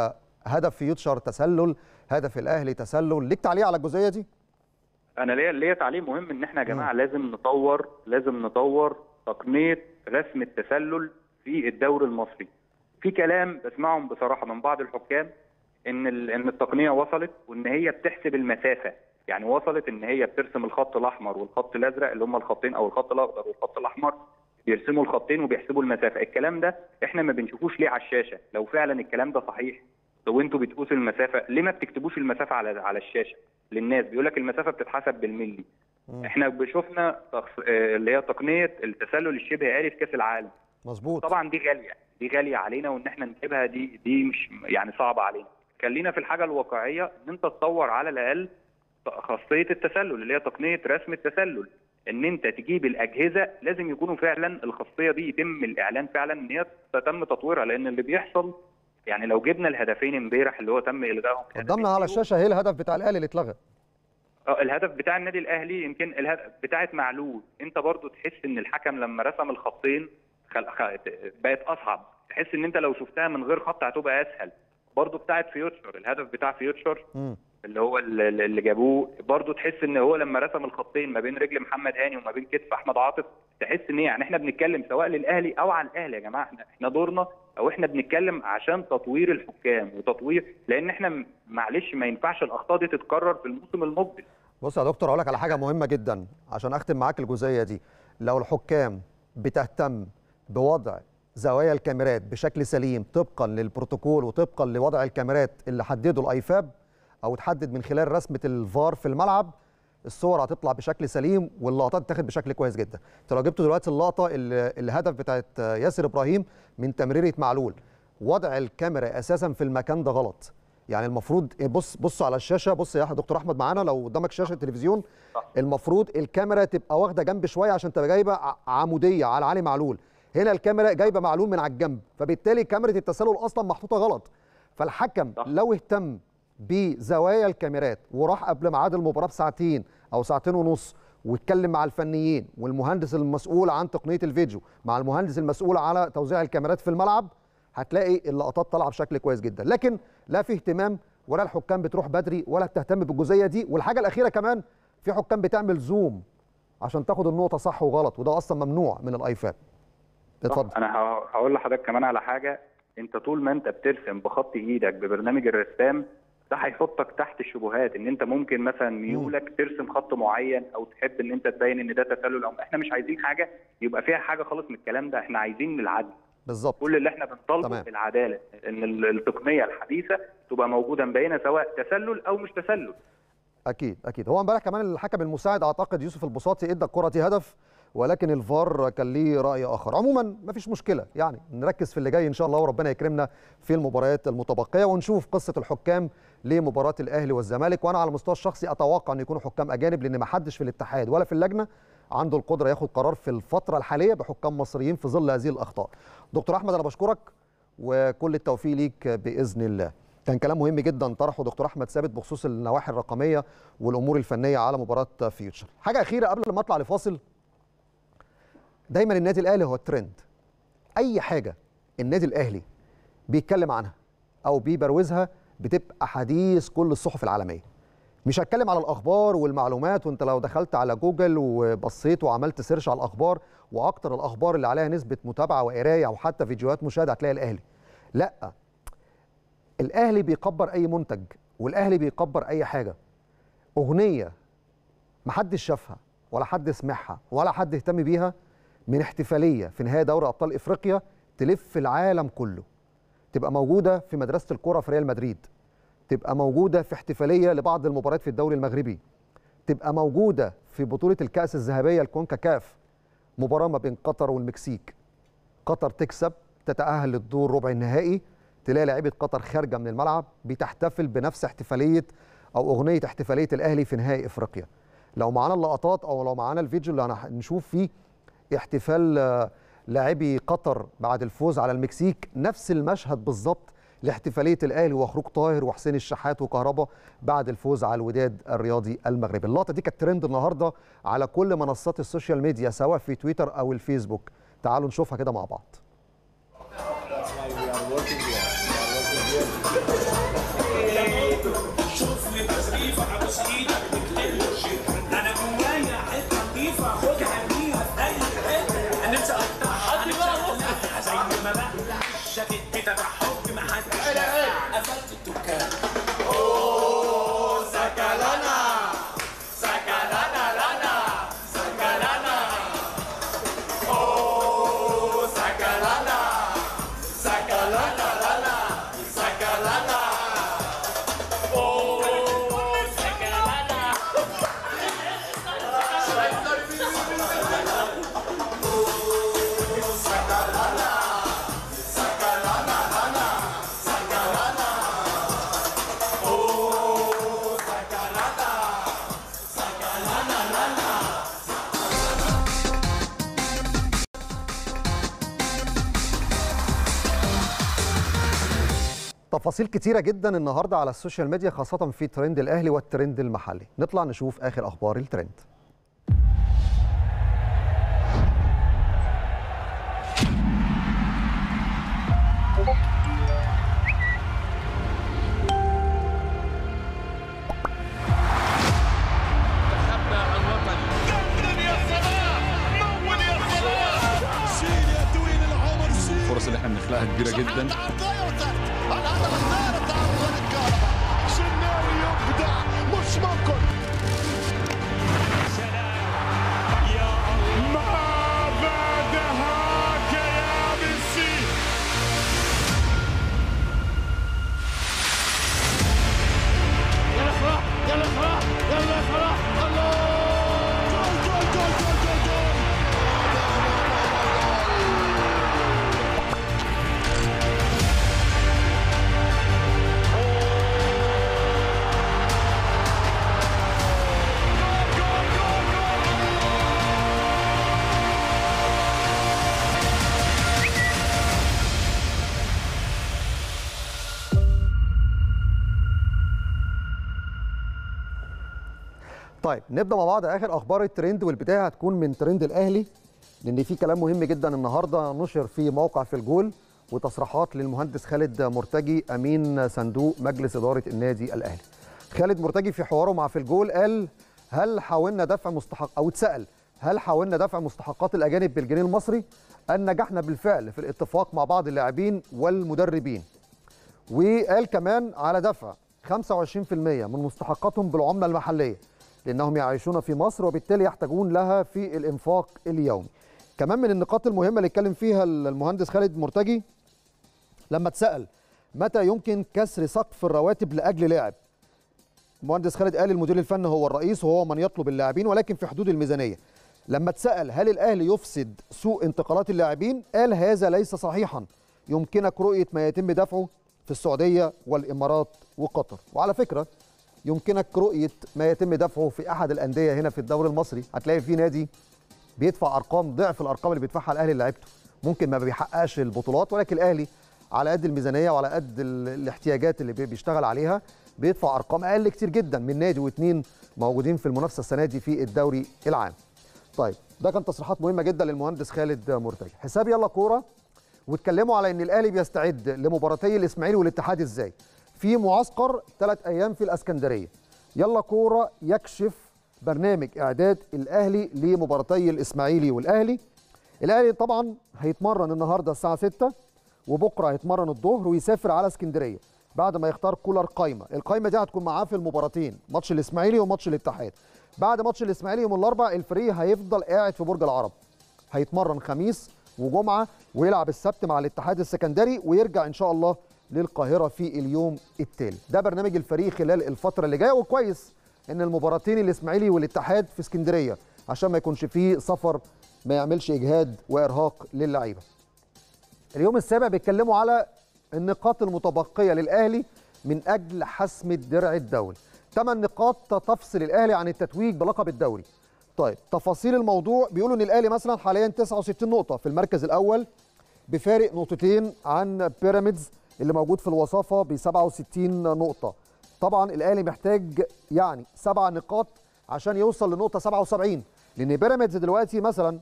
A: وهدف فيوتشر تسلل هدف الاهلي تسلل ليك تعليق على الجزئيه دي
C: انا ليا ليا تعليق مهم ان احنا يا جماعه لازم نطور لازم نطور تقنيه رسم التسلل في الدوري المصري في كلام بسمعهم بصراحه من بعض الحكام ان ال- ان التقنيه وصلت وان هي بتحسب المسافه يعني وصلت ان هي بترسم الخط الاحمر والخط الازرق اللي هم الخطين او الخط الاخضر والخط الاحمر بيرسموا الخطين وبيحسبوا المسافه الكلام ده احنا ما بنشوفوش ليه على الشاشه لو فعلا الكلام ده صحيح لو انتوا بتقوسوا المسافه ليه ما بتكتبوش المسافه على على الشاشه للناس بيقول لك المسافه بتتحسب بالملي
A: مم.
C: احنا شفنا تخص- آه، اللي هي تقنيه التسلل الشبه آلي في كاس العالم
A: مظبوط
C: طبعا دي غاليه دي غاليه علينا وان احنا نجيبها دي دي مش يعني صعبه علينا خلينا في الحاجه الواقعيه ان انت تطور على الاقل خاصيه التسلل اللي هي تقنيه رسم التسلل ان انت تجيب الاجهزه لازم يكونوا فعلا الخاصيه دي يتم الاعلان فعلا ان هي تم تطويرها لان اللي بيحصل يعني لو جبنا الهدفين امبارح اللي هو تم الغائهم
A: قدامنا على الشاشه اهي الهدف بتاع الاهلي اللي اتلغى
C: اه الهدف بتاع النادي الاهلي يمكن الهدف بتاعت معلول انت برضو تحس ان الحكم لما رسم الخطين خل... خ... بقت اصعب تحس ان انت لو شفتها من غير خط هتبقى اسهل برضو بتاعت فيوتشر الهدف بتاع فيوتشر
A: مم.
C: اللي هو اللي اللي جابوه برضو تحس ان هو لما رسم الخطين ما بين رجل محمد هاني وما بين كتف احمد عاطف تحس ان إيه؟ يعني احنا بنتكلم سواء للاهلي او على الاهلي يا جماعه احنا احنا دورنا او احنا بنتكلم عشان تطوير الحكام وتطوير لان احنا م- معلش ما ينفعش الاخطاء دي تتكرر في الموسم المقبل
A: بص يا دكتور اقول لك على حاجه مهمه جدا عشان اختم معاك الجزئيه دي لو الحكام بتهتم بوضع زوايا الكاميرات بشكل سليم طبقا للبروتوكول وطبقا لوضع الكاميرات اللي حدده الايفاب او تحدد من خلال رسمه الفار في الملعب الصور هتطلع بشكل سليم واللقطات تتاخد بشكل كويس جدا انت لو جبت دلوقتي اللقطه ال- الهدف بتاعت ياسر ابراهيم من تمريره معلول وضع الكاميرا اساسا في المكان ده غلط يعني المفروض بص بص على الشاشه بص يا دكتور احمد معانا لو قدامك شاشه تلفزيون
C: صح.
A: المفروض الكاميرا تبقى واخده جنب شويه عشان تبقى جايبه ع- عموديه على علي معلول هنا الكاميرا جايبه معلول من على الجنب فبالتالي كاميرا التسلل اصلا محطوطه غلط فالحكم
C: صح.
A: لو اهتم بزوايا الكاميرات وراح قبل ميعاد المباراه بساعتين او ساعتين ونص واتكلم مع الفنيين والمهندس المسؤول عن تقنيه الفيديو مع المهندس المسؤول على توزيع الكاميرات في الملعب هتلاقي اللقطات طالعه بشكل كويس جدا لكن لا في اهتمام ولا الحكام بتروح بدري ولا بتهتم بالجزئيه دي والحاجه الاخيره كمان في حكام بتعمل زوم عشان تاخد النقطه صح وغلط وده اصلا ممنوع من الايفاب اتفضل
C: انا ه- هقول لحضرتك كمان على حاجه انت طول ما انت بترسم بخط ايدك ببرنامج الرسام ده هيحطك تحت الشبهات ان انت ممكن مثلا ميولك ترسم خط معين او تحب ان انت تبين ان ده تسلل او احنا مش عايزين حاجه يبقى فيها حاجه خالص من الكلام ده احنا عايزين العدل
A: بالظبط
C: كل اللي احنا بنطالبه
A: تمام.
C: العداله ان ال- التقنيه الحديثه تبقى موجوده مبينه سواء تسلل او مش تسلل
A: اكيد اكيد هو امبارح كمان الحكم المساعد اعتقد يوسف البساطي ادى الكره دي هدف ولكن الفار كان ليه راي اخر عموما مفيش مشكله يعني نركز في اللي جاي ان شاء الله وربنا يكرمنا في المباريات المتبقيه ونشوف قصه الحكام لمباراه الاهلي والزمالك وانا على المستوى الشخصي اتوقع ان يكونوا حكام اجانب لان ما حدش في الاتحاد ولا في اللجنه عنده القدره ياخد قرار في الفتره الحاليه بحكام مصريين في ظل هذه الاخطاء دكتور احمد انا بشكرك وكل التوفيق ليك باذن الله كان كلام مهم جدا طرحه دكتور احمد ثابت بخصوص النواحي الرقميه والامور الفنيه على مباراه فيوتشر حاجه اخيره قبل ما اطلع لفاصل دايما النادي الاهلي هو الترند اي حاجه النادي الاهلي بيتكلم عنها او بيبروزها بتبقى حديث كل الصحف العالميه مش هتكلم على الاخبار والمعلومات وانت لو دخلت على جوجل وبصيت وعملت سيرش على الاخبار واكتر الاخبار اللي عليها نسبه متابعه وقرايه او حتى فيديوهات مشاهده هتلاقي الاهلي لا الاهلي بيكبر اي منتج والاهلي بيكبر اي حاجه اغنيه محدش شافها ولا حد سمعها ولا حد اهتم بيها من احتفاليه في نهايه دوري ابطال افريقيا تلف العالم كله تبقى موجوده في مدرسه الكره في ريال مدريد تبقى موجوده في احتفاليه لبعض المباريات في الدوري المغربي تبقى موجوده في بطوله الكاس الذهبيه الكونكاكاف مباراه ما بين قطر والمكسيك قطر تكسب تتاهل للدور ربع النهائي تلاقي لاعيبه قطر خارجه من الملعب بتحتفل بنفس احتفاليه او اغنيه احتفاليه الاهلي في نهائي افريقيا لو معانا اللقطات او لو معانا الفيديو اللي هنشوف فيه احتفال آه، لاعبي قطر بعد الفوز على المكسيك نفس المشهد بالظبط لاحتفاليه الاهلي وخروج طاهر وحسين الشحات وكهربا بعد الفوز على الوداد الرياضي المغربي اللقطه دي كانت ترند النهارده على كل منصات السوشيال ميديا سواء في تويتر او الفيسبوك تعالوا نشوفها كده مع بعض
D: شوف لي تصريف ابوس ايدك بتقلش انا جوايا حته نضيفه خدها ارميها في اي حته انا نفسي اقطعها انا شغلها زي ما بقلع الشاكيت كده بحب ما حدش قفلت الدكان
A: تفاصيل كتيرة جدا النهاردة على السوشيال ميديا خاصة في ترند الأهلي والترند المحلي نطلع نشوف آخر أخبار الترند
E: شيل يا طويل العمر شيل
F: الفرص اللي احنا بنخلقها كبيره جدا
E: الهدف الثالث عن الكهرباء شناوي يبدع مش ممكن ما بعدهاك يا ميسي يلا افرح يلا افرح يلا افرح الله جول جول جول جول جول جول
A: طيب نبدا مع بعض اخر اخبار الترند والبدايه هتكون من ترند الاهلي لان في كلام مهم جدا النهارده نشر في موقع في الجول وتصريحات للمهندس خالد مرتجي امين صندوق مجلس اداره النادي الاهلي. خالد مرتجي في حواره مع في الجول قال هل حاولنا دفع مستحق او اتسال هل حاولنا دفع مستحقات الاجانب بالجنيه المصري؟ ان نجحنا بالفعل في الاتفاق مع بعض اللاعبين والمدربين. وقال كمان على دفع 25% من مستحقاتهم بالعمله المحليه لانهم يعيشون في مصر وبالتالي يحتاجون لها في الانفاق اليومي. كمان من النقاط المهمه اللي اتكلم فيها المهندس خالد مرتجي لما اتسال متى يمكن كسر سقف الرواتب لاجل لاعب المهندس خالد قال المدير الفني هو الرئيس وهو من يطلب اللاعبين ولكن في حدود الميزانيه لما اتسال هل الاهلي يفسد سوق انتقالات اللاعبين قال هذا ليس صحيحا يمكنك رؤيه ما يتم دفعه في السعوديه والامارات وقطر وعلى فكره يمكنك رؤيه ما يتم دفعه في احد الانديه هنا في الدوري المصري هتلاقي في نادي بيدفع ارقام ضعف الارقام اللي بيدفعها الاهلي لعيبته ممكن ما بيحققش البطولات ولكن الاهلي على قد الميزانيه وعلى قد ال- الاحتياجات اللي بي- بيشتغل عليها بيدفع ارقام اقل كتير جدا من نادي واثنين موجودين في المنافسه السنه دي في الدوري العام. طيب ده كان تصريحات مهمه جدا للمهندس خالد مرتجي. حساب يلا كوره واتكلموا على ان الاهلي بيستعد لمباراتي الاسماعيلي والاتحاد ازاي. في معسكر ثلاث ايام في الاسكندريه. يلا كوره يكشف برنامج اعداد الاهلي لمباراتي الاسماعيلي والاهلي. الاهلي طبعا هيتمرن النهارده الساعه 6 وبكره هيتمرن الظهر ويسافر على اسكندريه بعد ما يختار كولر قايمه، القايمه دي هتكون معاه في المباراتين، ماتش الاسماعيلي وماتش الاتحاد. بعد ماتش الاسماعيلي يوم الاربعاء الفريق هيفضل قاعد في برج العرب. هيتمرن خميس وجمعه ويلعب السبت مع الاتحاد السكندري ويرجع ان شاء الله للقاهره في اليوم التالي ده برنامج الفريق خلال الفتره اللي جايه وكويس ان المباراتين الاسماعيلي والاتحاد في اسكندريه عشان ما يكونش فيه سفر ما يعملش اجهاد وارهاق للعيبه اليوم السابع بيتكلموا على النقاط المتبقيه للاهلي من اجل حسم الدرع الدولي ثمان نقاط تفصل الاهلي عن التتويج بلقب الدوري طيب تفاصيل الموضوع بيقولوا ان الاهلي مثلا حاليا 69 نقطه في المركز الاول بفارق نقطتين عن بيراميدز اللي موجود في الوصافه ب 67 نقطه طبعا الاهلي محتاج يعني سبع نقاط عشان يوصل لنقطه 77 لان بيراميدز دلوقتي مثلا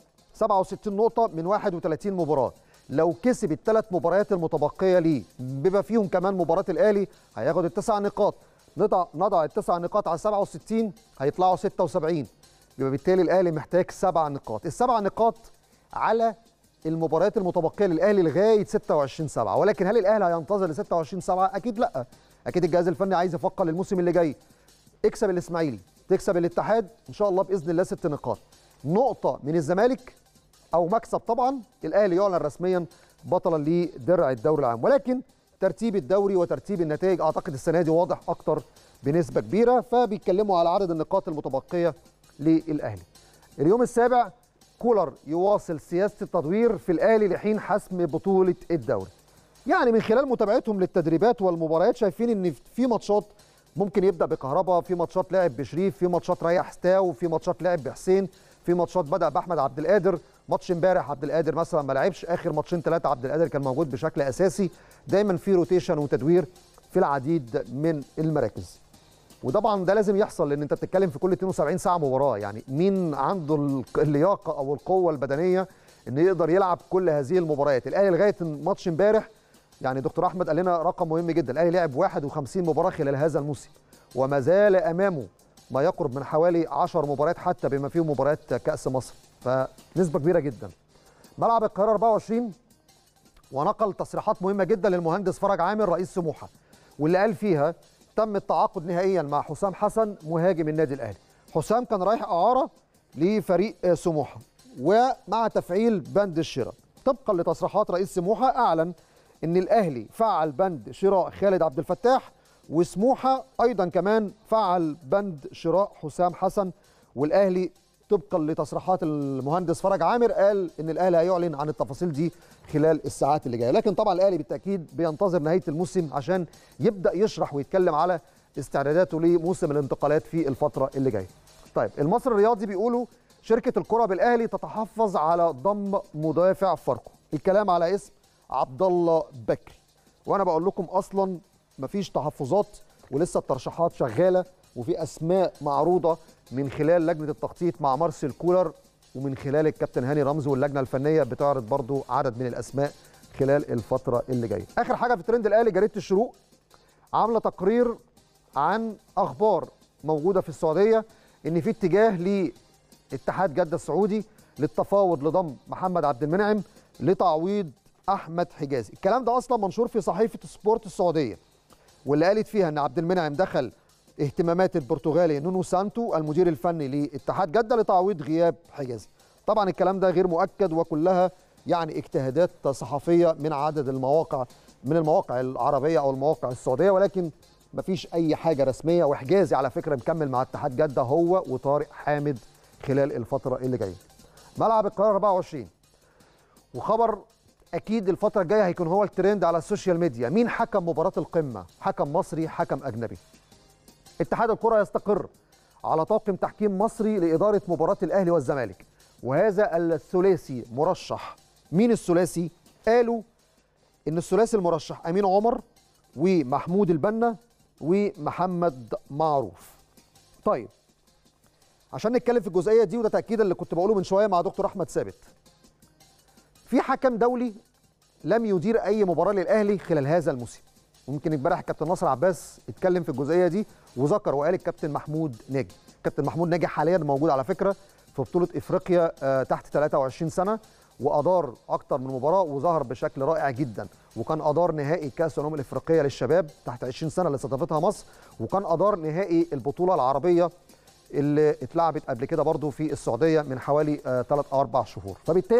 A: 67 نقطه من 31 مباراه لو كسب الثلاث مباريات المتبقيه ليه بما فيهم كمان مباراه الاهلي هياخد التسع نقاط نضع نضع التسع نقاط على 67 هيطلعوا 76 يبقى بالتالي الاهلي محتاج سبع نقاط السبع نقاط على المباريات المتبقيه للاهلي لغايه 26 7 ولكن هل الاهلي هينتظر ل 26 7 اكيد لا اكيد الجهاز الفني عايز يفكر للموسم اللي جاي اكسب الاسماعيلي تكسب الاتحاد ان شاء الله باذن الله ست نقاط نقطه من الزمالك او مكسب طبعا الاهلي يعلن رسميا بطلا لدرع الدوري العام ولكن ترتيب الدوري وترتيب النتائج اعتقد السنه دي واضح اكتر بنسبه كبيره فبيتكلموا على عدد النقاط المتبقيه للاهلي اليوم السابع كولر يواصل سياسه التدوير في الاهلي لحين حسم بطوله الدوري يعني من خلال متابعتهم للتدريبات والمباريات شايفين ان في ماتشات ممكن يبدا بكهربا في ماتشات لعب بشريف في ماتشات ريح ستاو في ماتشات لعب بحسين في ماتشات بدا باحمد عبد القادر ماتش امبارح عبد القادر مثلا ما لعبش اخر ماتشين ثلاثه عبد القادر كان موجود بشكل اساسي دايما في روتيشن وتدوير في العديد من المراكز وطبعا ده لازم يحصل لان انت بتتكلم في كل 72 ساعه مباراه يعني مين عنده اللياقه او القوه البدنيه ان يقدر يلعب كل هذه المباريات الاهلي لغايه ماتش امبارح يعني دكتور احمد قال لنا رقم مهم جدا الاهلي لعب 51 مباراه خلال هذا الموسم وما زال امامه ما يقرب من حوالي 10 مباريات حتى بما فيهم مباريات كاس مصر فنسبه كبيره جدا ملعب القاهره 24 ونقل تصريحات مهمه جدا للمهندس فرج عامر رئيس سموحه واللي قال فيها تم التعاقد نهائيا مع حسام حسن مهاجم النادي الاهلي حسام كان رايح اعاره لفريق سموحه ومع تفعيل بند الشراء طبقا لتصريحات رئيس سموحه اعلن ان الاهلي فعل بند شراء خالد عبد الفتاح وسموحه ايضا كمان فعل بند شراء حسام حسن والاهلي طبقا لتصريحات المهندس فرج عامر قال ان الاهلي هيعلن عن التفاصيل دي خلال الساعات اللي جايه لكن طبعا الاهلي بالتاكيد بينتظر نهايه الموسم عشان يبدا يشرح ويتكلم على استعداداته لموسم الانتقالات في الفتره اللي جايه طيب المصري الرياضي بيقولوا شركه الكره بالاهلي تتحفظ على ضم مدافع فاركو الكلام على اسم عبد الله بكري وانا بقول لكم اصلا مفيش تحفظات ولسه الترشيحات شغاله وفي اسماء معروضه من خلال لجنه التخطيط مع مارسيل كولر ومن خلال الكابتن هاني رمزي واللجنه الفنيه بتعرض برضو عدد من الاسماء خلال الفتره اللي جايه اخر حاجه في ترند الاهلي جريده الشروق عامله تقرير عن اخبار موجوده في السعوديه ان في اتجاه لاتحاد جده السعودي للتفاوض لضم محمد عبد المنعم لتعويض احمد حجازي الكلام ده اصلا منشور في صحيفه سبورت السعوديه واللي قالت فيها ان عبد المنعم دخل اهتمامات البرتغالي نونو سانتو المدير الفني لاتحاد جده لتعويض غياب حجازي طبعا الكلام ده غير مؤكد وكلها يعني اجتهادات صحفيه من عدد المواقع من المواقع العربيه او المواقع السعوديه ولكن مفيش اي حاجه رسميه وحجازي على فكره مكمل مع اتحاد جده هو وطارق حامد خلال الفتره اللي جايه ملعب القاهره 24 وخبر اكيد الفتره الجايه هيكون هو الترند على السوشيال ميديا مين حكم مباراه القمه حكم مصري حكم اجنبي اتحاد الكره يستقر على طاقم تحكيم مصري لاداره مباراه الاهلي والزمالك وهذا الثلاثي مرشح مين الثلاثي قالوا ان الثلاثي المرشح امين عمر ومحمود البنا ومحمد معروف طيب عشان نتكلم في الجزئيه دي وده تاكيدا اللي كنت بقوله من شويه مع دكتور احمد ثابت في حكم دولي لم يدير اي مباراه للاهلي خلال هذا الموسم ممكن امبارح كابتن ناصر عباس اتكلم في الجزئيه دي وذكر وقال الكابتن محمود ناجي كابتن محمود ناجي حاليا موجود على فكره في بطوله افريقيا آه، تحت 23 سنه وادار اكتر من مباراه وظهر بشكل رائع جدا وكان ادار نهائي كاس الامم الافريقيه للشباب تحت 20 سنه اللي استضافتها مصر وكان ادار نهائي البطوله العربيه اللي اتلعبت قبل كده برضو في السعوديه من حوالي 3 او 4 شهور فبالتالي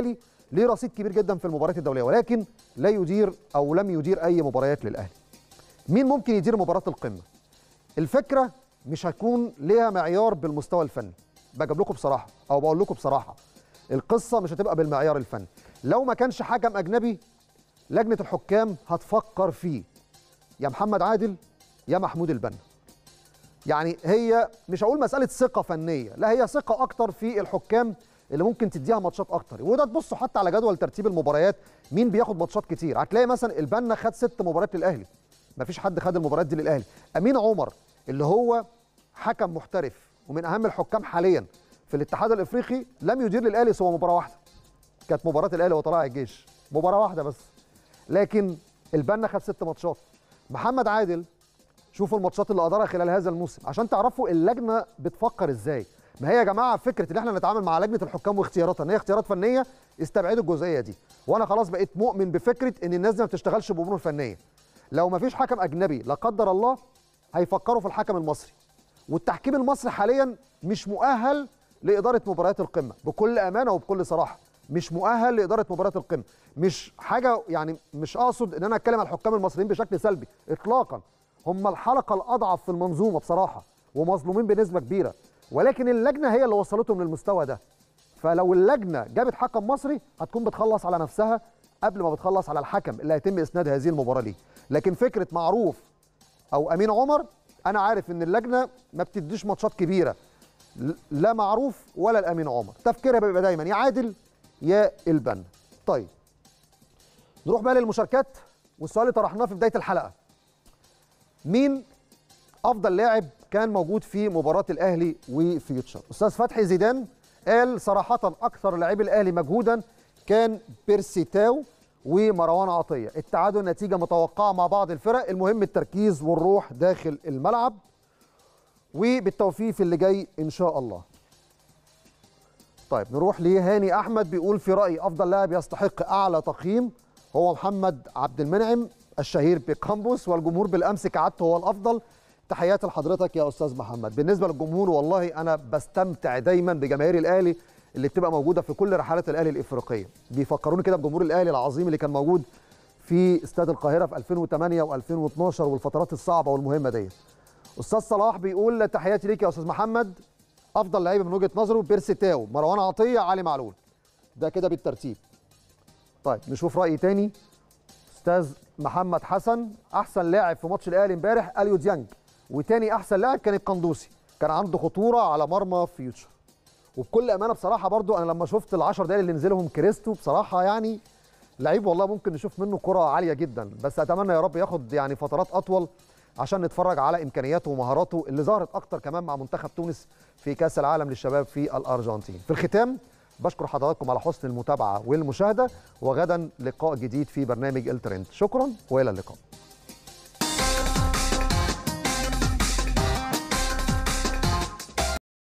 A: ليه رصيد كبير جدا في المباريات الدوليه ولكن لا يدير او لم يدير اي مباريات للاهلي مين ممكن يدير مباراه القمه الفكره مش هتكون ليها معيار بالمستوى الفني بجيب لكم بصراحه او بقول لكم بصراحه القصه مش هتبقى بالمعيار الفني لو ما كانش حكم اجنبي لجنه الحكام هتفكر فيه يا محمد عادل يا محمود البنا يعني هي مش هقول مساله ثقه فنيه لا هي ثقه اكتر في الحكام اللي ممكن تديها ماتشات اكتر وده تبصوا حتى على جدول ترتيب المباريات مين بياخد ماتشات كتير هتلاقي مثلا البنا خد ست مباريات للاهلي مفيش حد خد المباريات دي للاهلي امين عمر اللي هو حكم محترف ومن اهم الحكام حاليا في الاتحاد الافريقي لم يدير للاهلي سوى مباراه واحده كانت مباراه الاهلي وطلائع الجيش مباراه واحده بس لكن البنا خد ست ماتشات محمد عادل شوفوا الماتشات اللي ادارها خلال هذا الموسم عشان تعرفوا اللجنه بتفكر ازاي ما هي يا جماعه فكره ان احنا نتعامل مع لجنه الحكام واختياراتها ان هي اختيارات فنيه استبعدوا الجزئيه دي وانا خلاص بقيت مؤمن بفكره ان الناس دي ما بتشتغلش بامور فنيه لو ما فيش حكم اجنبي لا قدر الله هيفكروا في الحكم المصري والتحكيم المصري حاليا مش مؤهل لاداره مباريات القمه بكل امانه وبكل صراحه مش مؤهل لاداره مباريات القمه مش حاجه يعني مش اقصد ان انا اتكلم على الحكام المصريين بشكل سلبي اطلاقا هم الحلقه الاضعف في المنظومه بصراحه ومظلومين بنسبه كبيره ولكن اللجنه هي اللي وصلتهم للمستوى ده فلو اللجنه جابت حكم مصري هتكون بتخلص على نفسها قبل ما بتخلص على الحكم اللي هيتم اسناد هذه المباراه ليه لكن فكره معروف او امين عمر انا عارف ان اللجنه ما بتديش ماتشات كبيره لا معروف ولا الامين عمر تفكيرها بيبقى دايما يا عادل يا البنا طيب نروح بقى للمشاركات والسؤال اللي طرحناه في بدايه الحلقه مين افضل لاعب كان موجود في مباراه الاهلي وفيوتشر استاذ فتحي زيدان قال صراحه اكثر لاعبي الاهلي مجهودا كان بيرسيتاو ومروان عطيه التعادل نتيجه متوقعه مع بعض الفرق المهم التركيز والروح داخل الملعب وبالتوفيق في اللي جاي ان شاء الله طيب نروح لهاني احمد بيقول في رايي افضل لاعب يستحق اعلى تقييم هو محمد عبد المنعم الشهير بكامبوس والجمهور بالامس كعادته هو الافضل تحياتي لحضرتك يا استاذ محمد بالنسبه للجمهور والله انا بستمتع دايما بجماهير الاهلي اللي بتبقى موجوده في كل رحلات الاهلي الافريقيه بيفكروني كده بجمهور الاهلي العظيم اللي كان موجود في استاد القاهره في 2008 و2012 والفترات الصعبه والمهمه ديت استاذ صلاح بيقول تحياتي ليك يا استاذ محمد افضل لعيبه من وجهه نظره بيرسي تاو مروان عطيه علي معلول ده كده بالترتيب طيب نشوف راي تاني استاذ محمد حسن احسن لاعب في ماتش الاهلي امبارح اليو ديانج وتاني احسن لاعب كان القندوسي كان عنده خطوره على مرمى فيوتشر وبكل امانه بصراحه برضو انا لما شفت ال10 دقايق اللي نزلهم كريستو بصراحه يعني لعيب والله ممكن نشوف منه كره عاليه جدا بس اتمنى يا رب ياخد يعني فترات اطول عشان نتفرج على امكانياته ومهاراته اللي ظهرت اكتر كمان مع منتخب تونس في كاس العالم للشباب في الارجنتين في الختام بشكر حضراتكم على حسن المتابعه والمشاهده وغدا لقاء جديد في برنامج الترند شكرا والى اللقاء